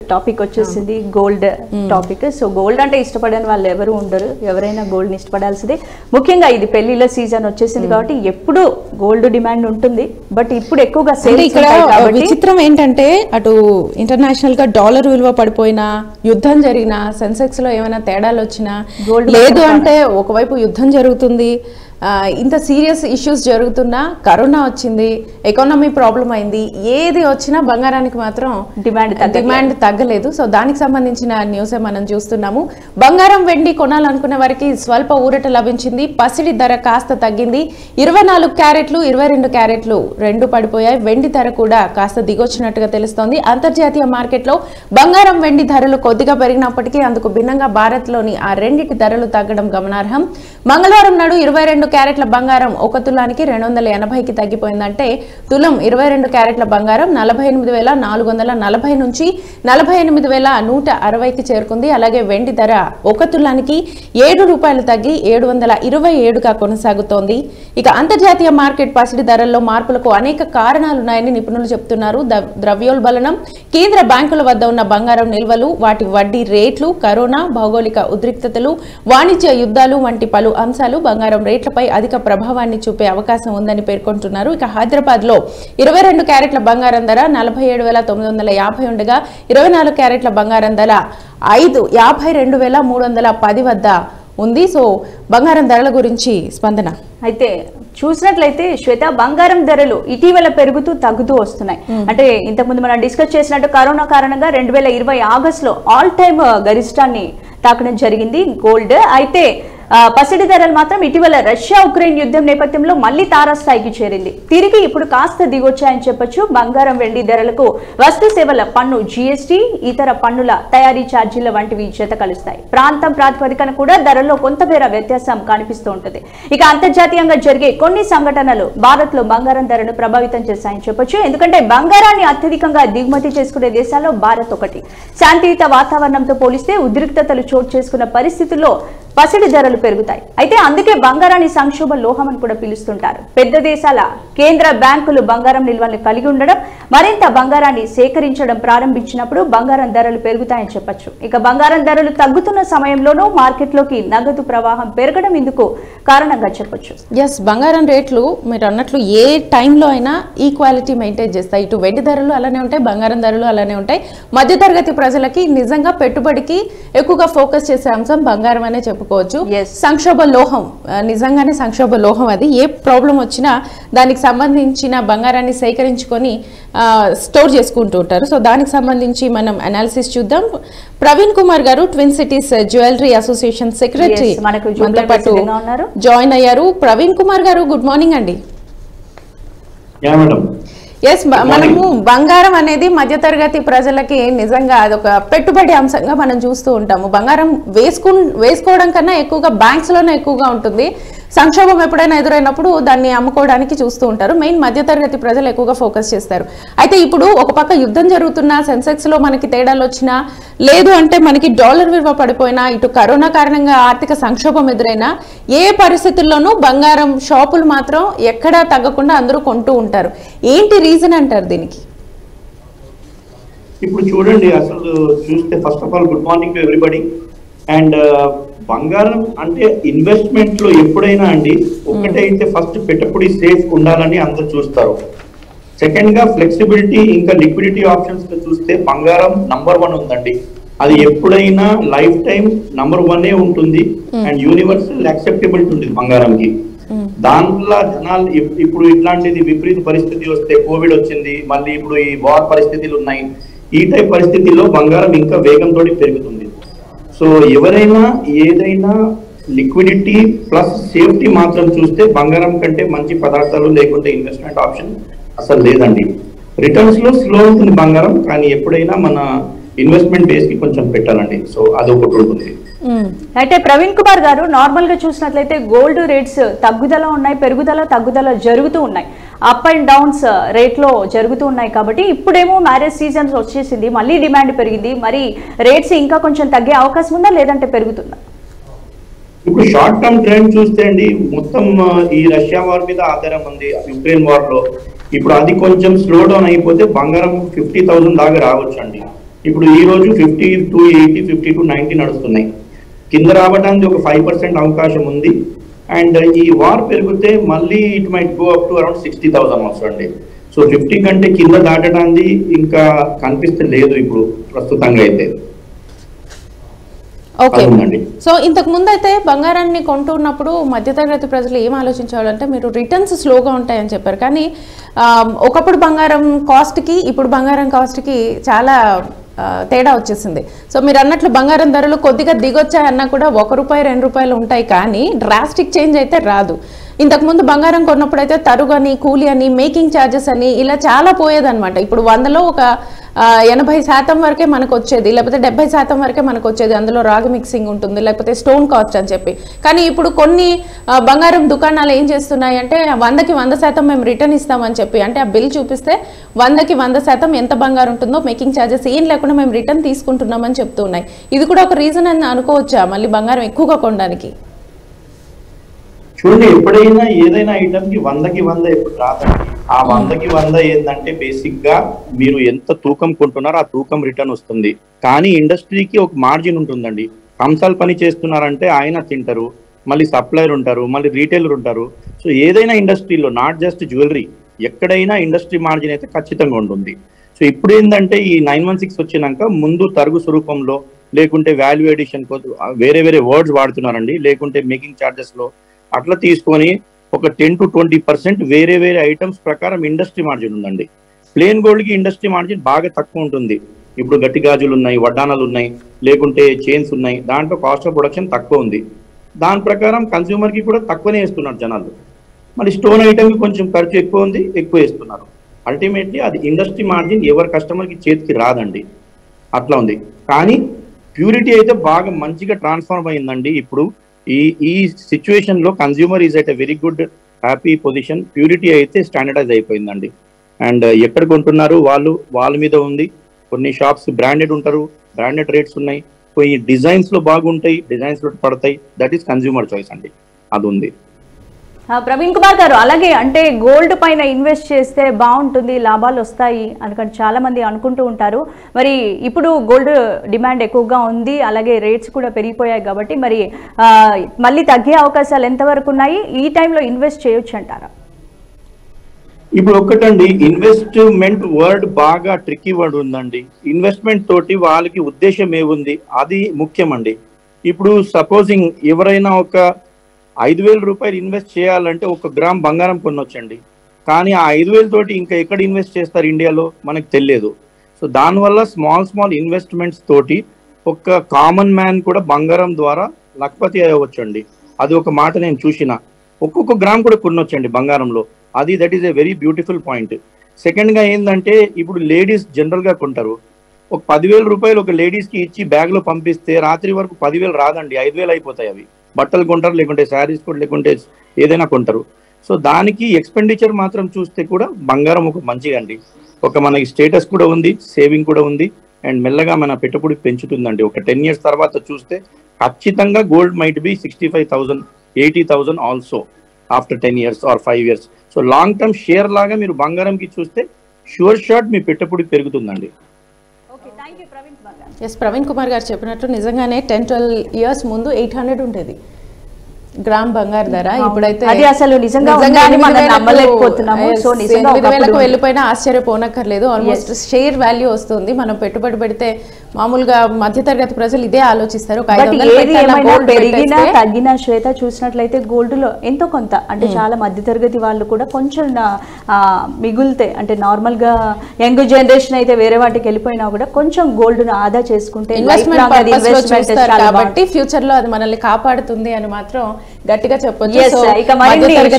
Topic వచ్చేసింది gold topic so gold అంటే ఇష్టపడని వాళ్ళు ఎవరు ఉండరు ఎవరైనా గోల్డ్ ని ఇష్టపడాల్సిందే ముఖ్యంగా ఇది పెళ్లిళ్ళ సీజన్ వచ్చేసింది కాబట్టి ఎప్పుడు గోల్డ్ డిమాండ్ ఉంటుంది బట్ ఇప్పుడు ఎక్కువగా అంటే సేల్స్ ఇక్కడ ఉంటాయి కాబట్టి విచిత్రం ఏంటంటే అటు ఇంటర్నేషనల్ గా డాలర్ విలువ పడిపోయినా యుద్ధం జరిగినా సెన్సెక్స్ లో ఏమైనా తేడాలు వచ్చినా Gold లేదు మాత్రం అంటే ఒకవైపు యుద్ధం జరుగుతుంది ఆ, ఇంత సీరియస్ ఇష్యూస్ జరుగుతున్నా కరోనా వచ్చింది ఎకానమీ ప్రాబ్లం అయింది ఏది వచ్చినా బంగారానికి మాత్రం Demand తగ్గట్లేదు. డిమాండ్ తగ్గలేదు సో దానికి సంబంధించిన న్యూసే మనం చూస్తున్నాము బంగారం వెండి కొనాలనుకునే వారికి స్వల్ప ఊరట లభించింది పసిడి ధర కాస్త తగ్గింది ఇరవై నాలుగు క్యారెట్లు ఇరవై రెండు క్యారెట్లు రెండు పడిపోయాయి వెండి ధర కూడా కాస్త దిగొచ్చినట్టుగా తెలుస్తోంది అంతర్జాతీయ మార్కెట్లో బంగారం వెండి ధరలు కొద్దిగా పెరిగినప్పటికీ అందుకు భిన్నంగా భారత్లోని ఆ రెండింటి ధరలు తగ్గడం గమనార్హం మంగళవారం నాడు ఇరవై రెండు క్యారెట్ల బంగారం ఒక తులానికి రెండు వందల ఎనభైకి తగ్గిపోయిందంటే తులం ఇరవై రెండు క్యారెట్ల బంగారం నలభై ఎనిమిది వేల నాలుగు వందల నలభై నుంచి నలభై ఎనిమిది వేల నూట అరవైకి చేరుకుంది అలాగే వెండి ధర ఒక తులానికి ఏడు రూపాయలు తగ్గి ఏడు వందల ఇరవై ఏడుగా కొనసాగుతోంది ఇక అంతర్జాతీయ మార్కెట్ పసిడి ధరల్లో మార్పులకు అనేక కారణాలున్నాయని నిపుణులు చెప్తున్నారు ద- ద్రవ్యోల్బణం కేంద్ర బ్యాంకుల వద్ద ఉన్న బంగారం నిల్వలు వాటి వడ్డీ రేట్లు కరోనా భౌగోళిక ఉద్రిక్తతలు వాణిజ్య యుద్ధాలు వంటి పలు అంశాలు బంగారం రేట్లపై అధిక ప్రభావాన్ని చూపే అవకాశం ఉందని పేర్కొంటున్నారు ఇక హైదరాబాద్ లో ఇరవై రెండు క్యారెట్ల బంగారం ధర నలభై ఏడు వేల తొమ్మిది వందల యాభై ఉండగా ఇరవై నాలుగు క్యారెట్ల బంగారం ధర ఐదు యాభై రెండు వేల మూడు వందల పది వద్ద ఉంది సో బంగారం ధరల గురించి స్పందన అయితే చూసినట్లయితే శ్వేత బంగారం ధరలు ఇటీవల పెరుగుతూ తగ్గుతూ వస్తున్నాయి అంటే ఇంతకుముందు మనం డిస్కస్ చేసినట్టు కరోనా కారణంగా రెండు వేల ఇరవై ఆగస్టులో ఆల్ టైమ్ గరిష్టాన్ని తాకడం జరిగింది గోల్డ్ అయితే ఆ, పసిడి ధరలు మాత్రం ఇటీవల రష్యా ఉక్రెయిన్ యుద్ధం నేపథ్యంలో మళ్ళీ తారాస్థాయికి చేరింది తిరిగి ఇప్పుడు కాస్త దిగొచ్చాయని చెప్పొచ్చు బంగారం వెండి ధరలకు వస్తు సేవల పన్ను జీఎస్టీ ఇతర పన్నుల తయారీ ఛార్జీల వంటివి జత కలుస్తాయి ప్రాంతం ప్రాతిపదికన కూడా ధరల్లో కొంతమేర వ్యత్యాసం కనిపిస్తూ ఉంటుంది ఇక అంతర్జాతీయంగా జరిగే కొన్ని సంఘటనలు భారత్ లో బంగారం ధరను ప్రభావితం చేశాయని చెప్పొచ్చు ఎందుకంటే బంగారాన్ని అత్యధికంగా దిగుమతి చేసుకునే దేశాల్లో భారత్ ఒకటి శాంతియుత వాతావరణంతో పోలిస్తే ఉద్రిక్తతలు చోటు చేసుకున్న పరిస్థితుల్లో పసిడి ధరలు పెరుగుతాయి అయితే అందుకే బంగారాన్ని సంక్షోభ లోహం అని కూడా పిలుస్తుంటారు పెద్ద దేశాల కేంద్ర బ్యాంకులు బంగారం నిల్వల్ని కలిగి ఉండడం మరింత బంగారాన్ని సేకరించడం ప్రారంభించినప్పుడు బంగారం ధరలు పెరుగుతాయని చెప్పొచ్చు ఇక బంగారం ధరలు తగ్గుతున్న సమయంలోనూ మార్కెట్లోకి నగదు ప్రవాహం పెరగడం ఇందుకు కారణంగా చెప్పొచ్చు ఎస్ బంగారం రేట్లు మీరు అన్నట్లు ఏ టైంలో అయినా ఈక్వాలిటీ మెయింటైన్ చేస్తాయి ఇటు వెండి ధరలు అలానే ఉంటాయి బంగారం ధరలు అలానే ఉంటాయి మధ్యతరగతి ప్రజలకి నిజంగా పెట్టుబడికి ఎక్కువగా ఫోకస్ చేసే అంశం బంగారం అనే చెప్పుకోవచ్చు Yes. సంక్షోభ లోహం ఆ, నిజంగానే సంక్షోభ లోహం అది ఏ ప్రాబ్లం వచ్చినా దానికి సంబంధించిన బంగారాన్ని సేకరించుకొని స్టోర్ చేసుకుంటూ ఉంటారు సో దానికి సంబంధించి మనం అనాలిసిస్ చూద్దాం Praveen Kumar garu twin cities jewellery association secretary Yes, మనకు జూబ్లీలో సిద్ధంగా ఉన్నారు. జాయిన్ అయ్యారు ప్రవీణ్ కుమార్ గారు గుడ్ మార్నింగ్ అండి యా మేడం ఎస్ మనము బంగారం అనేది మధ్యతరగతి ప్రజలకి నిజంగా అదొక పెట్టుబడి అంశంగా మనం చూస్తూ ఉంటాము బంగారం వేసుకు వేసుకోవడం కన్నా ఎక్కువగా బ్యాంక్స్ లోనే ఎక్కువగా ఉంటుంది సంక్షోభం ఎప్పుడైనా ఎదురైనప్పుడు దాన్ని అమ్ముకోవడానికి చూస్తూ ఉంటారు మెయిన్ మధ్యతరగతి ప్రజలు ఎక్కువగా ఫోకస్ చేస్తారు అయితే ఇప్పుడు ఒక పక్క యుద్ధం జరుగుతున్నా సెన్సెక్స్ లో మనకి తేడాలు వచ్చినా లేదు అంటే మనకి డాలర్ విలువ పడిపోయినా ఇటు కరోనా కారణంగా ఆర్థిక సంక్షోభం ఎదురైనా ఏ పరిస్థితుల్లోనూ బంగారం షాపులు మాత్రం ఎక్కడా తగ్గకుండా అందరూ కొంటూ ఉంటారు ఏంటి రీజన్ అంటారు దీనికి ఇప్పుడు చూడండి అసలు చూస్తే first of all good morning to everybody and బంగారం అంటే ఇన్వెస్ట్మెంట్ లో ఎప్పుడైనా అండి ఒకటైతే ఫస్ట్ పెట్టుబడి సేఫ్ ఉండాలని అందరూ చూస్తారు సెకండ్ గా ఫ్లెక్సిబిలిటీ ఇంకా లిక్విడిటీ ఆప్షన్స్ లో చూస్తే బంగారం నంబర్ వన్ ఉందండి అది ఎప్పుడైనా లైఫ్ టైం నంబర్ వన్ ఉంటుంది అండ్ యూనివర్సల్ యాక్సెప్టబిలిటీ ఉంటుంది బంగారంకి దాంట్లో జనాలు ఇప్- ఇప్పుడు ఇట్లాంటిది విపరీత పరిస్థితి వస్తే కోవిడ్ వచ్చింది మళ్ళీ ఇప్పుడు ఈ వార్ పరిస్థితులు ఉన్నాయి ఈ టైప్ పరిస్థితుల్లో బంగారం ఇంకా వేగంతో పెరుగుతుంది సో ఎవరైనా ఏదైనా లిక్విడిటీ ప్లస్ సేఫ్టీ మాత్రం చూస్తే బంగారం కంటే మంచి పదార్థాలు లేకుంటే ఇన్వెస్ట్మెంట్ ఆప్షన్ అసలు లేదండి రిటర్న్స్ లో స్లో ఉంటుంది బంగారం కానీ ఎప్పుడైనా మన ఇన్వెస్ట్మెంట్ బేస్ కి కొంచెం పెట్టాలండి సో అదొకటి ఉంటుంది అయితే ప్రవీణ్ కుమార్ గారు నార్మల్ గా చూసినట్లయితే గోల్డ్ రేట్స్ తగ్గుదల ఉన్నాయి పెరుగుదల తగ్గుదల జరుగుతూ ఉన్నాయి అప్ అండ్ డౌన్స్ రేట్ లో జరుగుతూ ఉన్నాయి కాబట్టి ఇప్పుడేమో మ్యారేజ్ సీజన్ వచ్చేసింది మళ్ళీ డిమాండ్ పెరిగింది మరి రేట్స్ ఇంకా కొంచెం తగ్గే అవకాశం ఉందా లేదంటే పెరుగుతుందా ఇప్పుడు షార్ట్ టర్మ్ ట్రెండ్ చూస్తే అండి మొత్తం ఆ, ఈ రష్యా వార్ మీద ఆధారం ఉంది యుక్రెయిన్ వార్ లో ఇప్పుడు అది కొంచెం స్లో డౌన్ అయిపోతే బంగారం ఫిఫ్టీ థౌసండ్ దాకా రావచ్చు అండి ఇప్పుడు ఈ రోజు fifty two eighty fifty two ninety నడుస్తున్నాయి కింద రావడానికి ఒక ఫైవ్ పర్సెంట్ అవకాశం ఉంది అండ్ ఈ వార్ పెరిగితే మళ్ళీ it might go up to around sixty thousand వస్తుంది సో ఫిఫ్టీ కంటే కింద దాటడానికి ఇంకా కనిపిస్తే లేదు ఇప్పుడు ప్రస్తుతంగా అయితే ఓకే అవునండి. సో ఇంతకు ముందు అయితే బంగారాన్ని కొంటున్నప్పుడు మధ్యతరగతి ప్రజలు ఏం ఆలోచించేవాళ్ళంటే మీరు రిటర్న్స్ స్లోగా ఉంటాయని చెప్పారు కానీ ఆ, ఒకప్పుడు బంగారం కాస్ట్కి ఇప్పుడు బంగారం కాస్ట్కి చాలా ఆ, తేడా వచ్చేసింది సో మీరు అన్నట్లు బంగారం ధరలు కొద్దిగా దిగొచ్చాయన్నా కూడా ఒక రూపాయి రెండు రూపాయలు ఉంటాయి కానీ డ్రాస్టిక్ చేంజ్ అయితే రాదు ఇంతకుముందు బంగారం కొన్నప్పుడు అయితే తరుగు అని కూలి అని మేకింగ్ ఛార్జెస్ అని ఇలా చాలా పోయేదన్నమాట ఇప్పుడు వందలో ఒక ఆ, ఎనభై శాతం వరకే మనకు వచ్చేది లేకపోతే డెబ్బై శాతం వరకే మనకు వచ్చేది అందులో రాగి మిక్సింగ్ ఉంటుంది లేకపోతే స్టోన్ కాస్ట్ అని చెప్పి కానీ ఇప్పుడు కొన్ని ఆ, బంగారం దుకాణాలు ఏం చేస్తున్నాయి అంటే వందకి వంద శాతం మేము రిటర్న్ ఇస్తామని చెప్పి అంటే ఆ బిల్ చూపిస్తే వందకి వంద శాతం ఎంత బంగారం ఉంటుందో మేకింగ్ ఛార్జెస్ ఏం లేకుండా మేము రిటర్న్ తీసుకుంటున్నామని చెప్తున్నాయి ఇది కూడా ఒక రీజన్ అని అనుకోవచ్చా మళ్ళీ బంగారం ఎక్కువగా కొనడానికి చూడండి ఎప్పుడైనా ఏదైనా ఐటమ్ కి వందకి వంద ఎప్పుడు రాదండి ఆ వందకి వంద ఏంటంటే బేసిక్ గా మీరు ఎంత తూకం కొంటున్నారో ఆ తూకం రిటర్న్ వస్తుంది కానీ ఇండస్ట్రీకి ఒక మార్జిన్ ఉంటుందండి కంసాలు పని చేస్తున్నారంటే ఆయన తింటారు మళ్ళీ సప్లయర్ ఉంటారు మళ్ళీ రీటైలర్ ఉంటారు సో ఏదైనా ఇండస్ట్రీలో నాట్ జస్ట్ జ్యువెలరీ ఎక్కడైనా ఇండస్ట్రీ మార్జిన్ అయితే ఖచ్చితంగా ఉంటుంది సో ఇప్పుడు ఏంటంటే ఈ నైన్ వన్ సిక్స్ వచ్చినాక ముందు తరుగు స్వరూపంలో లేకుంటే వాల్యూ ఎడిషన్ వేరే వేరే వర్డ్స్ వాడుతున్నారండి లేకుంటే మేకింగ్ చార్జెస్ లో అట్లా తీసుకొని ఒక టెన్ టు ట్వంటీ పర్సెంట్ వేరే వేరే ఐటమ్స్ ప్రకారం ఇండస్ట్రీ మార్జిన్ ఉందండి ప్లేన్ గోల్డ్ కి ఇండస్ట్రీ మార్జిన్ బాగా తక్కువ ఉంటుంది ఇప్పుడు గట్టి గాజులు ఉన్నాయి వడ్డానాలు ఉన్నాయి లేకుంటే చైన్స్ ఉన్నాయి దాంట్లో కాస్ట్ ఆఫ్ ప్రొడక్షన్ తక్కువ ఉంది దాని ప్రకారం కన్స్యూమర్ కి కూడా తక్కువనే వేస్తున్నారు జనాలు మళ్ళీ స్టోన్ ఐటమ్ కి కొంచెం ఖర్చు ఎక్కువ ఉంది ఎక్కువ వేస్తున్నారు అల్టిమేట్లీ అది ఇండస్ట్రీ మార్జిన్ ఎవరి కస్టమర్ కి చేతికి రాదండి అట్లా ఉంది కానీ ప్యూరిటీ అయితే బాగా మంచిగా ట్రాన్స్ఫార్మ్ అయిందండి ఇప్పుడు ఈ ఈ సిచ్యువేషన్ లో consumer is at a very good happy position purity అయితే స్టాండర్డైజ్ అయిపోయిందండి అండ్ ఎక్కడ కొంటున్నారు వాళ్ళు వాళ్ళ మీద ఉంది కొన్ని షాప్స్ బ్రాండెడ్ ఉంటారు బ్రాండెడ్ రేట్స్ ఉన్నాయి కొన్ని డిజైన్స్ లో బాగుంటాయి డిజైన్స్ లో పడతాయి దట్ ఈస్ కన్స్యూమర్ చాయిస్ అండి అది ఉంది ఆ, ప్రవీణ్ కుమార్ గారు అలాగే అంటే గోల్డ్ పైన ఇన్వెస్ట్ చేస్తే బాగుంటుంది లాభాలు వస్తాయి అనుకంటే చాలా మంది అనుకుంటూ ఉంటారు మరి ఇప్పుడు గోల్డ్ డిమాండ్ ఎక్కువగా ఉంది అలాగే రేట్స్ కూడా పెరిగిపోయాయి కాబట్టి మరి ఆ, మళ్ళీ తగ్గే అవకాశాలు ఎంతవరకు ఉన్నాయి ఈ టైంలో ఇన్వెస్ట్ చేయొచ్చు అంటారా ఇప్పుడు ఒక్కటండి ఇన్వెస్ట్మెంట్ వర్డ్ బాగా ట్రిక్కీ వర్డ్ ఉందండి ఇన్వెస్ట్మెంట్ తోటి వాళ్ళకి ఉద్దేశం ఏముంది అది ముఖ్యమండి ఇప్పుడు సపోజింగ్ ఎవరైనా ఒక ఐదు వేల రూపాయలు ఇన్వెస్ట్ చేయాలంటే ఒక గ్రామ్ బంగారం కొనొచ్చండి కానీ ఆ ఐదు వేల తోటి ఇంకా ఎక్కడ ఇన్వెస్ట్ చేస్తారు ఇండియాలో మనకు తెలియదు సో దానివల్ల స్మాల్ స్మాల్ ఇన్వెస్ట్మెంట్స్ తోటి ఒక కామన్ మ్యాన్ కూడా బంగారం ద్వారా లక్పతి అవ్వచ్చు అండి అది ఒక మాట నేను చూసిన ఒక్కొక్క గ్రామ్ కూడా కొనొచ్చండి బంగారంలో అది that is a very beautiful point second గా ఏంటంటే ఇప్పుడు లేడీస్ జనరల్ గా కొంటారు ఒక పదివేల రూపాయలు ఒక లేడీస్ కి ఇచ్చి బ్యాగ్ లో పంపిస్తే రాత్రి వరకు పదివేలు రాదండి ఐదు వేలు అయిపోతాయి అవి బట్టలు కొంటారు లేకుంటే శారీస్ కూడా లేకుంటే ఏదైనా కొంటారు సో దానికి ఎక్స్పెండిచర్ మాత్రం చూస్తే కూడా బంగారం ఒక మంచిగా అండి ఒక మనకి స్టేటస్ కూడా ఉంది సేవింగ్ కూడా ఉంది అండ్ మెల్లగా మన పెట్టుబడి పెంచుతుందండి ఒక టెన్ ఇయర్స్ తర్వాత చూస్తే ఖచ్చితంగా gold might be sixty five thousand eighty thousand also after ten years or five years so long term share లాగా మీరు బంగారంకి చూస్తే షూర్ షాట్ మీ పెట్టుబడి పెరుగుతుందండి okay thank you Praveen Kumar garu yes Praveen Kumar garu చెప్పినట్లు నిజంగానే టెన్ ట్వెల్వ్ ఇయర్స్ ముందు ఎయిట్ హండ్రెడ్ ఉండేది గ్రామ్ బంగారు ధర ఇప్పుడైతే అది అసలు నిజంగా ఉందా అని ఎనిమిది మనం వేలకు- నమ్మలేకపోతున్నాము. yes, సో నిజంగా ఎనిమిది వేలకు ఒకప్పుడు- వెళ్ళిపోయినా ఆశ్చర్యపోనక్కర్లేదు ఆల్మోస్ట్ షేర్ వాల్యూ వస్తుంది మనం పెట్టుబడి పెడితే మామూలుగా మధ్యతరగతి ప్రజలు ఇదే ఆలోచిస్తారు ఒక ఐదు బట్ వందలు ఏది పెట్టాలా ఏమైనా gold పెరిగినా పెట్టేస్తే తగ్గినా శ్వేత చూసినట్లయితే గోల్డ్ లో ఎంతో కొంత అంటే చాలా మధ్యతరగతి వాళ్ళు కూడా కొంచెం నా- ఆ, మిగులుతే అంటే నార్మల్ గా యంగ్ జనరేషన్ అయితే వేరే వాటికి వెళ్ళిపోయినా కూడా కొంచెం గోల్డ్ ను ఆదా చేసుకుంటే life ఇన్వెస్ట్మెంట్ long అది పర్పస్ లో investment చూస్తారు చాలా కాబట్టి ఫ్యూచర్ లో అది మనల్ని కాపాడుతుంది అని మాత్రం గట్టిగా చెప్పొచ్చు Yes, సో ఇక మరిన్ని మధ్యతరగతి